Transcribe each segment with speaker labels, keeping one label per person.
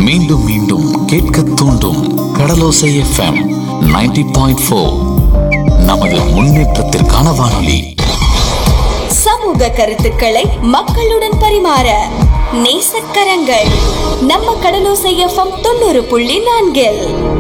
Speaker 1: மீண்டும் மீண்டும் கேட்க தூண்டும் கடலோசை எஃப்எம் 90.4 பாயிண்ட் நமது முன்னேற்றத்திற்கான வானொலி
Speaker 2: சமூக கருத்துக்களை மக்களுடன் பரிமாற நேசக்கரங்கள் நம்ம கடலோசை எஃப்எம் தொண்ணூறு புள்ளி நான்கில்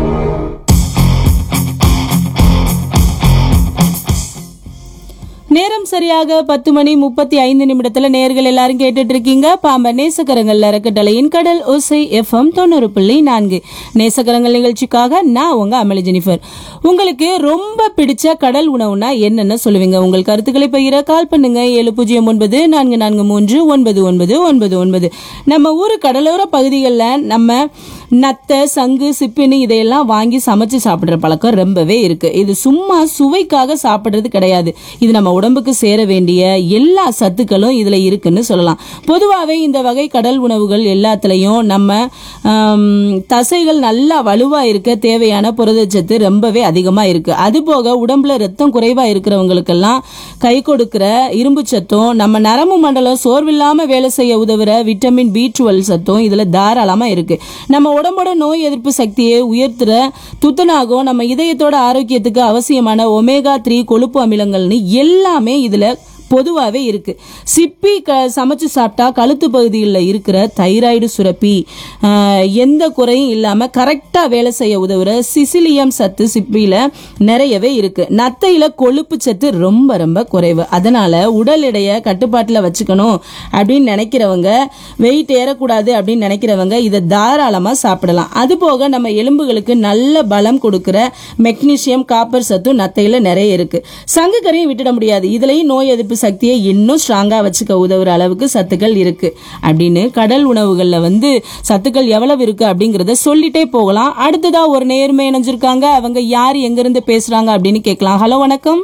Speaker 3: நேரம் சரியாக பத்து மணி முப்பத்தி ஐந்து நிமிடத்துல நேர்கள் எல்லாரும் கேட்டுட்டு இருக்கீங்க பாம்ப நேசக்கரங்கள் அறக்கட்டளையின் கடல் ஓசை எஃப்எம் தொண்ணூறு புள்ளி நான்கு நேசக்கரங்கள் நிகழ்ச்சிக்காக நான் உங்க அமளி ஜெனிஃபர் உங்களுக்கு ரொம்ப பிடிச்ச கடல் உணவுனா என்னென்ன சொல்லுவீங்க உங்கள் கருத்துக்களை பகிர கால் பண்ணுங்க ஏழு பூஜ்ஜியம் ஒன்பது நான்கு நான்கு மூன்று ஒன்பது ஒன்பது ஒன்பது ஒன்பது நம்ம ஊர் கடலோர பகுதிகளில் நம்ம நத்தை சங்கு சிப்பினு இதையெல்லாம் வாங்கி சமைச்சு சாப்பிடுற பழக்கம் ரொம்பவே இருக்கு இது சும்மா சுவைக்காக சாப்பிடுறது கிடையாது இது நம்ம உடம்புக்கு சேர வேண்டிய எல்லா சத்துக்களும் இதுல இருக்குன்னு சொல்லலாம் பொதுவாகவே இந்த வகை கடல் உணவுகள் எல்லாத்துலயும் நம்ம ஆம், தசைகள் நல்லா வலுவா இருக்க தேவையான புரதச்சத்து ரொம்பவே அதிகமா இருக்கு அது போக உடம்புல ரத்தம் குறைவா இருக்கிறவங்களுக்கெல்லாம் கை கொடுக்கிற இரும்பு சத்தும் நம்ம நரம்பு மண்டலம் சோர்வில்லாம வேலை செய்ய உதவுற விட்டமின் பி டுவெல் சத்தும் இதுல தாராளமா இருக்கு நம்ம உடம்போட நோய் எதிர்ப்பு சக்தியை உயர்த்துற துத்தநாகம் நம்ம இதயத்தோட ஆரோக்கியத்துக்கு அவசியமான ஒமேகா த்ரீ கொழுப்பு அமிலங்கள்னு எல்லாமே இதுல பொதுவாகவே இருக்கு சிப்பி க சமைச்சு சாப்பிட்டா கழுத்து பகுதியில் இருக்கிற தைராய்டு சுரப்பி ஆஹ், எந்த குறையும் இல்லாமல் கரெக்டாக வேலை செய்ய உதவுற சிசிலியம் சத்து சிப்பியில் நிறையவே இருக்கு நத்தையில் கொழுப்பு சத்து ரொம்ப ரொம்ப குறைவு அதனால உடல் எடையை கட்டுப்பாட்டில் வச்சுக்கணும் அப்படின்னு நினைக்கிறவங்க வெயிட் ஏறக்கூடாது அப்படின்னு நினைக்கிறவங்க இதை தாராளமாக சாப்பிடலாம் அது போக நம்ம எலும்புகளுக்கு நல்ல பலம் கொடுக்கிற மெக்னீசியம் காப்பர் சத்தும் நத்தையில் நிறைய இருக்கு சங்கு கறியும் விட்டுட முடியாது இதுலயும் நோய் எதிர்ப்பு சக்தியை இன்னும் ஸ்ட்ராங்கா வச்சுக்க உதவுற அளவுக்கு சத்துக்கள் இருக்கு அப்படின்னு கடல் உணவுகள்ல வந்து சத்துக்கள் எவ்வளவு இருக்கு அப்படிங்கறத சொல்லிட்டே போகலாம் அடுத்ததா ஒரு நேர்மை இணைஞ்சிருக்காங்க அவங்க யார் எங்க இருந்து பேசுறாங்க அப்படின்னு கேட்கலாம் ஹலோ வணக்கம்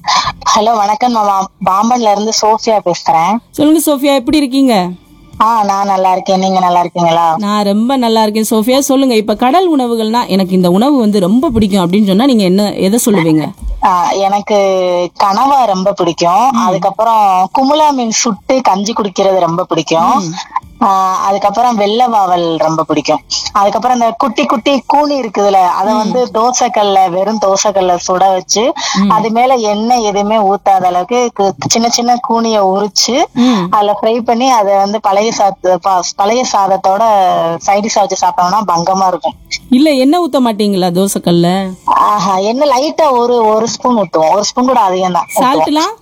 Speaker 4: ஹலோ வணக்கம் நான் பாம்பன்ல இருந்து சோஃபியா பேசுறேன்
Speaker 3: சொல்லுங்க சோஃபியா எப்படி இருக்கீங்க
Speaker 4: ஆ நான் நல்லா இருக்கேன் நீங்க நல்லா இருக்கீங்களா
Speaker 3: நான் ரொம்ப நல்லா இருக்கேன் சோஃபியா சொல்லுங்க இப்ப கடல் உணவுகள்னா எனக்கு இந்த உணவு வந்து ரொம்ப பிடிக்கும் அப்படின்னு சொன்னா நீங்க என்ன எதை சொல்லுவீங்க
Speaker 4: ஆ, எனக்கு கனவா ரொம்ப பிடிக்கும் அதுக்கப்புறம் குமுலா மீன் சுட்டு கஞ்சி குடிக்கிறது ரொம்ப பிடிக்கும் ஆ, அதுக்கப்புறம் வெள்ளை வாவல் ரொம்ப பிடிக்கும் அதுக்கப்புறம் இந்த குட்டி குட்டி கூனி இருக்குதுல அத வந்து தோசைக்கல்ல வெறும் தோசைக்கல்ல சுட வச்சு அது மேல எண்ணெய் எதுவுமே ஊத்தாத அளவுக்கு கு- சின்ன சின்ன கூனிய உரிச்சு அதுல ஃப்ரை பண்ணி அதை வந்து பழைய சாத ப- பழைய சாதத்தோட சைடிஷா வச்சு சாப்பிட்டோம்னா பங்கமா இருக்கும்
Speaker 3: இல்ல என்ன ஊத்த மாட்டீங்களா தோசைக்கல்ல
Speaker 4: ஆஹா என்ன லைட்டா ஒரு ஒரு ஸ்பூன் ஊத்துவோம் ஒரு ஸ்பூன் கூட அதிகம் தான்
Speaker 3: சால்ட்லாம்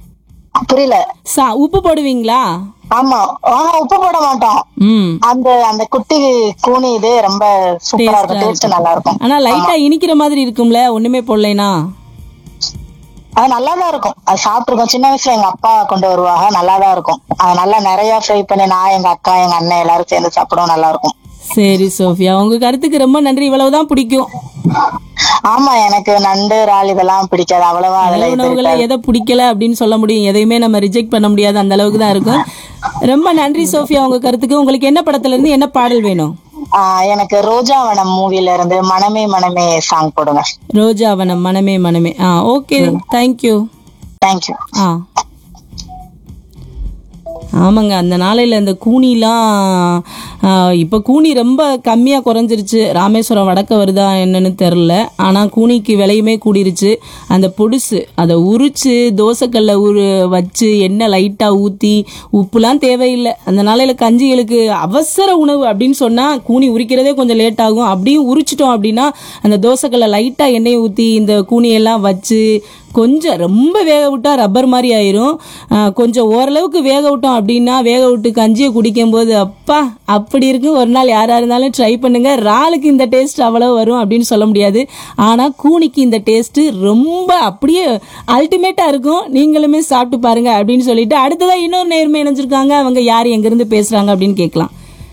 Speaker 4: புரியல
Speaker 3: சா உப்பு போடுவீங்களா
Speaker 4: ஆமா ஆஹா உப்பு போட மாட்டோம்
Speaker 3: ம்
Speaker 4: அந்த அந்த குட்டி கூனி இது ரொம்ப சூப்பரா இருக்கும் டேஸ்ட் நல்லா இருக்கும்
Speaker 3: ஆனா லைட்டா இனிக்கிற மாதிரி இருக்கும்ல ஒண்ணுமே போடலைனா
Speaker 4: அது நல்லா தான் இருக்கும் அது சாப்பிட்டுருக்கோம் சின்ன வயசுல எங்க அப்பா கொண்டு வருவாங்க நல்லா தான் இருக்கும் அது நல்லா நிறைய ஃப்ரை பண்ணி நான் எங்க அக்கா எங்க அண்ணன் எல்லாரும் சேர்ந்து சாப்பிடுவோம் நல்லா இருக்கும்
Speaker 3: சரி சோஃபியா உங்க கருத்துக்கு ரொம்ப நன்றி இவ்வளவுதான் பிடிக்கும்
Speaker 4: ஆமா எனக்கு நண்டு இறால் இதெல்லாம் பிடிக்காது அவ்வளவா அதுல இது
Speaker 3: உணவுகளை
Speaker 4: இருக்காது.
Speaker 3: எதை பிடிக்கல அப்படின்னு சொல்ல முடியும் எதையுமே நம்ம ரிஜெக்ட் பண்ண முடியாது அந்த அளவுக்கு தான் இருக்கும் ரொம்ப நன்றி சோஃபியா உங்க கருத்துக்கு உங்களுக்கு என்ன படத்துல இருந்து என்ன பாடல் வேணும்
Speaker 4: ஆஹ் எனக்கு ரோஜாவனம் மூவில இருந்து மனமே மனமே சாங் போடுங்க
Speaker 3: ரோஜாவனம் மனமே மனமே ஆ ஓகே தேங்க்யூ
Speaker 4: தேங்க்யூ
Speaker 3: ஆ ஆமாங்க அந்த நாளையில் இந்த கூனிலாம் இப்போ கூனி ரொம்ப கம்மியாக குறைஞ்சிருச்சு ராமேஸ்வரம் வடக்க வருதா என்னன்னு தெரில ஆனால் கூனிக்கு விலையுமே கூடிருச்சு அந்த பொடுசு அதை உரிச்சு தோசைக்கல்ல உரு வச்சு எண்ணெய் லைட்டாக ஊற்றி உப்புலாம் தேவையில்லை அந்த நாளையில் கஞ்சிகளுக்கு அவசர உணவு அப்படின்னு சொன்னால் கூனி உரிக்கிறதே கொஞ்சம் லேட் ஆகும் அப்படியும் உரிச்சிட்டோம் அப்படின்னா அந்த தோசைக்கல்ல லைட்டாக எண்ணெய் ஊற்றி இந்த கூனியெல்லாம் வச்சு கொஞ்சம் ரொம்ப வேக விட்டா ரப்பர் மாதிரி ஆயிரும் ஆஹ் கொஞ்சம் ஓரளவுக்கு வேக விட்டோம் அப்படின்னா வேக விட்டு கஞ்சியை குடிக்கும்போது அப்பா அப்படி இருக்கு ஒரு நாள் யாரா இருந்தாலும் ட்ரை பண்ணுங்க இறாலுக்கு இந்த டேஸ்ட் அவ்வளவு வரும் அப்படின்னு சொல்ல முடியாது ஆனா கூனிக்கு இந்த டேஸ்ட் ரொம்ப அப்படியே அல்டிமேட்டா இருக்கும் நீங்களுமே சாப்பிட்டு பாருங்க அப்படின்னு சொல்லிட்டு அடுத்ததா இன்னொரு நேர்மை இணைஞ்சிருக்காங்க அவங்க யார் எங்க இருந்து பேசுறாங்க அப்படின்னு கேட்கலாம்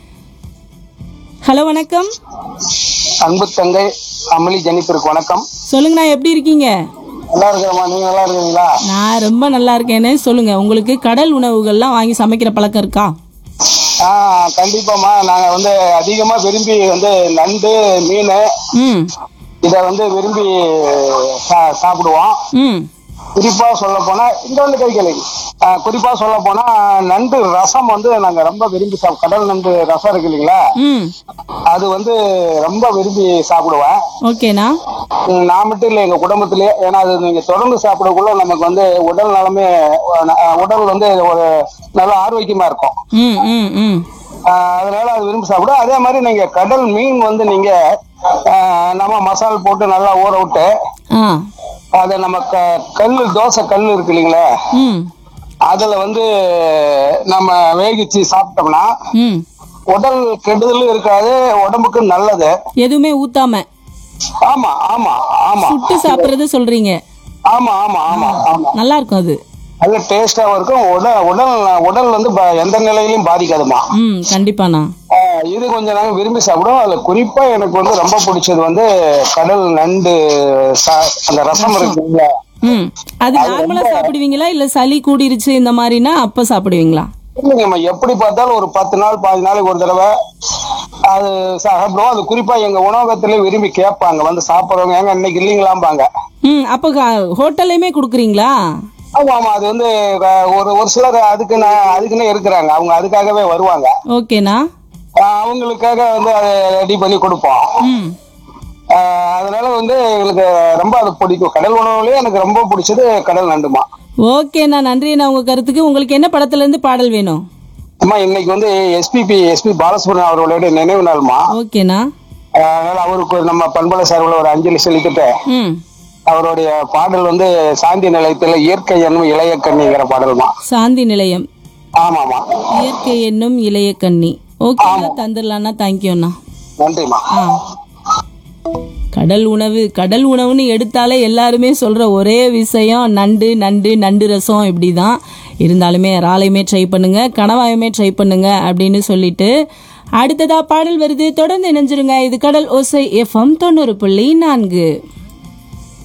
Speaker 3: ஹலோ வணக்கம்
Speaker 5: அன்பு தங்கை அமளி ஜெனிஃபருக்கு வணக்கம்
Speaker 3: சொல்லுங்கண்ணா எப்படி இருக்கீங்க
Speaker 5: நல்லா இருக்கிறோமா நீங்க நல்லா இருக்கீங்களா
Speaker 3: நான் ரொம்ப நல்லா இருக்கேனே சொல்லுங்க உங்களுக்கு கடல் உணவுகள்லாம் வாங்கி சமைக்கிற பழக்கம் இருக்கா
Speaker 5: ஆ கண்டிப்பாமா நாங்க வந்து அதிகமா விரும்பி வந்து நண்டு மீன்
Speaker 3: ம்
Speaker 5: இத வந்து விரும்பி சா- சாப்பிடுவோம்
Speaker 3: ம்
Speaker 5: குறிப்பா சொல்ல போனா இந்த வந்து கை கலை குறிப்பா சொல்ல போனா நண்டு ரசம் வந்து நாங்க ரொம்ப விரும்பி சாப்பிடுவோம் கடல் நண்டு ரசம் இருக்கு இல்லைங்களா
Speaker 3: ம்
Speaker 5: அது வந்து ரொம்ப விரும்பி சாப்பிடுவேன்
Speaker 3: ஓகேண்ணா
Speaker 5: உம், நான் மட்டும் இல்லை எங்க குடும்பத்திலேயே ஏன்னா அது நீங்க தொடர்ந்து சாப்பிடக்குள்ள நமக்கு வந்து உடல் நலமே அஹ், உடல் வந்து ஒரு நல்ல ஆரோக்கியமா இருக்கும்
Speaker 3: ம் ம் ம்
Speaker 5: ஆஹ் அதனால அது விரும்பி சாப்பிடும் அதே மாதிரி நீங்க கடல் மீன் வந்து நீங்க ஆஹ் நம்ம மசால் போட்டு நல்லா ஊற விட்டு
Speaker 3: ஆ
Speaker 5: அதை நம்ம க- கல்லு தோசை கல் இருக்கு இல்லைங்களா
Speaker 3: ம்
Speaker 5: அதுல வந்து நம்ம வேகிச்சு சாப்பிட்டோம்னா
Speaker 3: ம்
Speaker 5: உடல் கெடுதலும் இருக்காது உடம்புக்கு நல்லது
Speaker 3: எதுவுமே ஊத்தாம
Speaker 5: ஆமா ஆமா ஆமா
Speaker 3: சுட்டு சாப்பிட்றது சொல்றீங்க
Speaker 5: ஆமா ஆமா ஆமா ஆமா
Speaker 3: நல்லா இருக்கும் அது
Speaker 5: நல்ல டேஸ்டாவும் இருக்கும் உடல் உடல் உடல் வந்து ப- எந்த நிலையிலும் பாதிக்காதுமா
Speaker 3: ம் கண்டிப்பாண்ணா
Speaker 5: ஆஹ் இது கொஞ்சம் நாங்க விரும்பி சாப்பிடுவோம் அதுல குறிப்பா எனக்கு வந்து ரொம்ப பிடிச்சது வந்து கடல் நண்டு சா- அந்த ரசம் இருக்குங்களா
Speaker 3: ம் அது நார்மலா சாப்பிடுவீங்களா இல்ல சளி கூடிருச்சு இந்த மாதிரினா அப்ப சாப்பிடுவீங்களா
Speaker 5: இல்லைங்கம்மா எப்படி பார்த்தாலும் ஒரு பத்து நாள் பாஞ்சு நாளைக்கு ஒரு தடவை அது சாப்பிடுவோம் அது குறிப்பா எங்க உணவகத்திலே விரும்பி கேட்பாங்க வந்து சாப்பிடுறவங்க ஏங்க இன்னைக்கு இல்லைங்களாம்பாங்க
Speaker 3: ம் அப்போ ஹோட்டல்லையுமே கொடுக்குறீங்களா
Speaker 5: ஆமா ஆமா அது வந்து அஹ், ஒரு ஒரு சிலர் அதுக்குன்னு அதுக்குன்னே இருக்கிறாங்க அவங்க அதுக்காகவே வருவாங்க
Speaker 3: ஓகேண்ணா
Speaker 5: ஆஹ், அவங்களுக்காக வந்து அதை ரெடி பண்ணி கொடுப்போம்
Speaker 3: ம்
Speaker 5: ஆஹ், அதனால வந்து எங்களுக்கு ரொம்ப அது பிடிக்கும் கடல் உணவுலயே எனக்கு ரொம்ப பிடிச்சது கடல் நண்டுமா
Speaker 3: ஓகேண்ணா நன்றிண்ணா உங்க கருத்துக்கு உங்களுக்கு என்ன படத்துல இருந்து பாடல் வேணும்
Speaker 5: அம்மா இன்னைக்கு வந்து எஸ்பிபி எஸ்பி பாலசுப்ரமணியம் அவர்களுடைய நினைவு நாள்மா
Speaker 3: ஓகேண்ணா
Speaker 5: ஆஹ், அதனால அவருக்கு நம்ம பண்பலை சார்பில் ஒரு அஞ்சலி செலுத்திட்டு
Speaker 3: ம்
Speaker 5: அவருடைய பாடல் வந்து சாந்தி நிலையத்துல இயற்கை என்னும் இளைய கண்ணிங்கிற பாடல்மா
Speaker 3: சாந்தி நிலையம்
Speaker 5: ஆமாமா
Speaker 3: இயற்கை என்னும் இளைய கண்ணி ஓகேண்ணா தந்துடலாண்ணா தேங்க்யூண்ணா
Speaker 5: நன்றிமா
Speaker 3: ஆ கடல் உணவு கடல் உணவுன்னு எடுத்தாலே எல்லாருமே சொல்ற ஒரே விஷயம் நண்டு நண்டு நண்டு ரசம் இப்படிதான் இருந்தாலுமே இறாலையுமே ட்ரை பண்ணுங்க கணவாயுமே ட்ரை பண்ணுங்க அப்படின்னு சொல்லிட்டு அடுத்ததா பாடல் வருது தொடர்ந்து இணைஞ்சிருங்க இது கடல் ஓசை எஃப்எம் தொண்ணூறு புள்ளி நான்கு